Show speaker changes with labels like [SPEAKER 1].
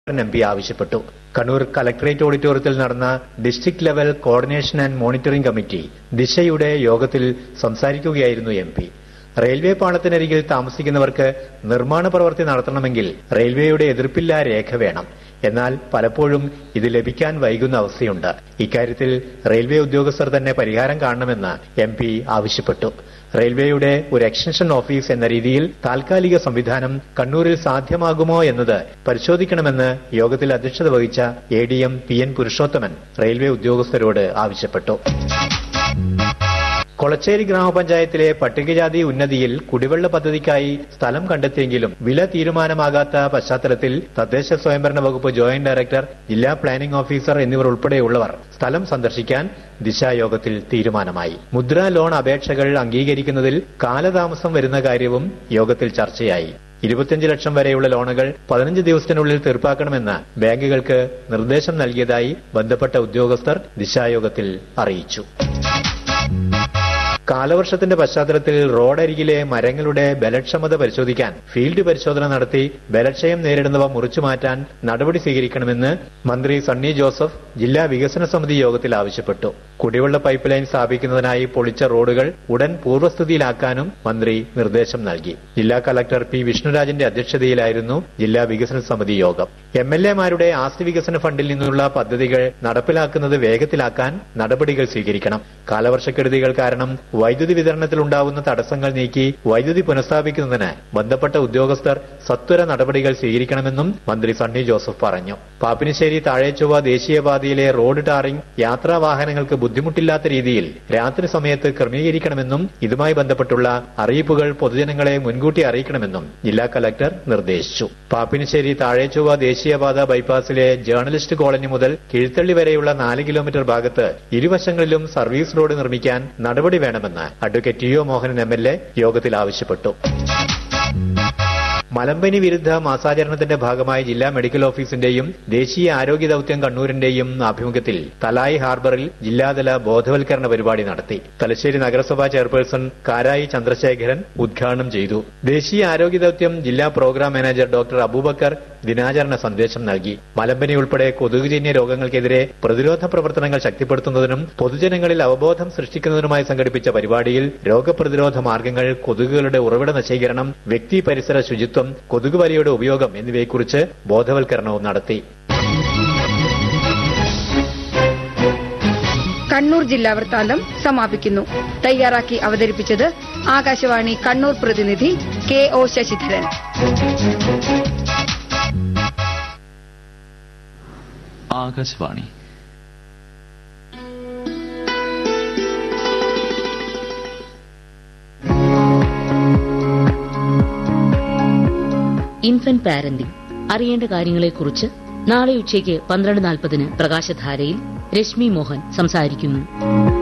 [SPEAKER 1] M P ആവശ്യപ്പെട്ടു Kannur collectorate ഓഡിറ്റോറിയത്തിൽ നടന്ന district level coordination and monitoring committee ദിശയുടെ യോഗത്തിൽ സംസാരിക്കുകയായിരുന്നു എം പി റെയിൽവേ പാളത്തിനരികിൽ താമസിക്കുന്നവർക്ക് നിർമ്മാണ പ്രവൃത്തി നടത്തണമെങ്കിൽ റെയിൽവേയുടെ എതിർപ്പില്ലാ രേഖ വേണം എന്നാൽ പലപ്പോഴും ഇത് ലഭിക്കാൻ വൈകുന്ന അവസ്ഥയുണ്ട് ഇക്കാര്യത്തിൽ റെയിൽവേ ഉദ്യോഗസ്ഥർ തന്നെ പരിഹാരം കാണണമെന്ന് എം പി ആവശ്യപ്പെട്ടു റെയിൽവേയുടെ ഒരു എക്സ്റ്റൻഷൻ ഓഫീസ് എന്ന രീതിയിൽ താൽക്കാലിക സംവിധാനം കണ്ണൂരിൽ സാധ്യമാകുമോ എന്നത് പരിശോധിക്കണമെന്ന് യോഗത്തിൽ അധ്യക്ഷത വഹിച്ച A D M P N Purushothaman railway ഉദ്യോഗസ്ഥരോട് ആവശ്യപ്പെട്ടു കൊളച്ചേരി ഗ്രാമപഞ്ചായത്തിലെ പട്ടികജാതി ഉന്നതിയിൽ കുടിവെള്ള പദ്ധതിക്കായി സ്ഥലം കണ്ടെത്തിയെങ്കിലും വില തീരുമാനമാകാത്ത പശ്ചാത്തലത്തിൽ തദ്ദേശ സ്വയംഭരണ വകുപ്പ് ജോയിന്റ് ഡയറക്ടർ ജില്ലാ പ്ലാനിംഗ് ഓഫീസർ എന്നിവർ ഉൾപ്പെടെയുള്ളവർ സ്ഥലം സന്ദർശിക്കാൻ ദിശായോഗത്തിൽ തീരുമാനമായി മുദ്രാ ലോൺ അപേക്ഷകൾ അംഗീകരിക്കുന്നതിൽ കാലതാമസം വരുന്ന കാര്യവും യോഗത്തിൽ ചർച്ചയായി ഇരുപത്തിയഞ്ച് ലക്ഷം വരെയുള്ള ലോണുകൾ പതിനഞ്ച് ദിവസത്തിനുള്ളിൽ തീർപ്പാക്കണമെന്ന് ബാങ്കുകൾക്ക് നിർദ്ദേശം നൽകിയതായി ബന്ധപ്പെട്ട ഉദ്യോഗസ്ഥർ ദിശായോഗത്തിൽ അറിയിച്ചു കാലവർഷത്തിന്റെ പശ്ചാത്തലത്തിൽ റോഡരികിലെ മരങ്ങളുടെ ബലക്ഷമത പരിശോധിക്കാൻ ഫീൽഡ് പരിശോധന നടത്തി ബലക്ഷയം നേരിടുന്നവ മുറിച്ചു മാറ്റാൻ നടപടി സ്വീകരിക്കണമെന്ന് മന്ത്രി സണ്ണി ജോസഫ് ജില്ലാ വികസന സമിതി യോഗത്തിൽ ആവശ്യപ്പെട്ടു കുടിവെള്ള പൈപ്പ് ലൈൻ സ്ഥാപിക്കുന്നതിനായി പൊളിച്ച റോഡുകൾ ഉടൻ പൂർവ്വസ്ഥിതിയിലാക്കാനും മന്ത്രി നിർദ്ദേശം നൽകി ജില്ലാ കലക്ടർ പി വിഷ്ണുരാജിന്റെ അധ്യക്ഷതയിലായിരുന്നു ജില്ലാ വികസന സമിതി യോഗം എം എൽ എമാരുടെ ആസ്തി വികസന ഫണ്ടിൽ നിന്നുള്ള പദ്ധതികൾ നടപ്പിലാക്കുന്നത് വേഗത്തിലാക്കാൻ നടപടികൾ സ്വീകരിക്കണം കാലവർഷക്കെടുതികൾ കാരണം വൈദ്യുതി വിതരണത്തിൽ ഉണ്ടാവുന്ന തടസ്സങ്ങൾ നീക്കി വൈദ്യുതി പുനഃസ്ഥാപിക്കുന്നതിന് ബന്ധപ്പെട്ട ഉദ്യോഗസ്ഥർ സത്വര നടപടികൾ സ്വീകരിക്കണമെന്നും മന്ത്രി സണ്ണി ജോസഫ് പറഞ്ഞു പാപ്പിനിശ്ശേരി താഴേച്ചൊവ്വ ദേശീയപാതയിലെ റോഡ് ടാറിംഗ് യാത്രാ വാഹനങ്ങൾക്ക് ബുദ്ധിമുട്ടില്ലാത്ത രീതിയിൽ രാത്രി സമയത്ത് ക്രമീകരിക്കണമെന്നും ഇതുമായി ബന്ധപ്പെട്ടുള്ള അറിയിപ്പുകൾ പൊതുജനങ്ങളെ മുൻകൂട്ടി അറിയിക്കണമെന്നും ജില്ലാ കലക്ടർ നിർദ്ദേശിച്ചു പാപ്പിനിശ്ശേരി താഴേച്ചൊവ്വ ദേശീയപാത ബൈപ്പാസിലെ ജേർണലിസ്റ്റ് കോളനി മുതൽ കിഴുത്തള്ളി വരെയുള്ള നാല് കിലോമീറ്റർ ഭാഗത്ത് ഇരുവശങ്ങളിലും സർവീസ് റോഡ് നിർമ്മിക്കാൻ നടപടി വേണമെന്ന് advocate T O Mohanan M L A യോഗത്തിൽ ആവശ്യപ്പെട്ടു മലമ്പനി വിരുദ്ധ മാസാചരണത്തിന്റെ ഭാഗമായി ജില്ലാ മെഡിക്കൽ ഓഫീസിന്റെയും ദേശീയ ആരോഗ്യ ദൌത്യം കണ്ണൂരിന്റെയും ആഭിമുഖ്യത്തിൽ തലായി ഹാർബറിൽ ജില്ലാതല ബോധവൽക്കരണ പരിപാടി നടത്തി തലശ്ശേരി നഗരസഭാ ചെയർപേഴ്സൺ കാരായി ചന്ദ്രശേഖരൻ ഉദ്ഘാടനം ചെയ്തു ദേശീയ ആരോഗ്യ ദൌത്യം ജില്ലാ പ്രോഗ്രാം മാനേജർ ഡോക്ടർ അബൂബക്കർ ദിനാചരണ സന്ദേശം നൽകി മലമ്പനി ഉൾപ്പെടെ കൊതുകുജന്യ രോഗങ്ങൾക്കെതിരെ പ്രതിരോധ പ്രവർത്തനങ്ങൾ ശക്തിപ്പെടുത്തുന്നതിനും പൊതുജനങ്ങളിൽ അവബോധം സൃഷ്ടിക്കുന്നതിനുമായി സംഘടിപ്പിച്ച പരിപാടിയിൽ രോഗപ്രതിരോധ മാർഗങ്ങൾ കൊതുകുകളുടെ ഉറവിട നശീകരണം വ്യക്തി പരിസര ശുചിത്വം കൊതുകുവലയുടെ ഉപയോഗം എന്നിവയെക്കുറിച്ച് ബോധവൽക്കരണവും നടത്തി
[SPEAKER 2] കണ്ണൂർ ജില്ലാ വൃത്താന്തം സമാപിക്കുന്നു തയ്യാറാക്കി അവതരിപ്പിച്ചത് ആകാശവാണി കണ്ണൂർ പ്രതിനിധി K O Sasidharan
[SPEAKER 3] Akashvani
[SPEAKER 4] infant parenting അറിയേണ്ട കാര്യങ്ങളെക്കുറിച്ച് നാളെ ഉച്ചയ്ക്ക് പന്ത്രണ്ട് നാൽപ്പതിന് പ്രകാശധാരയിൽ രശ്മി മോഹൻ സംസാരിക്കുന്നു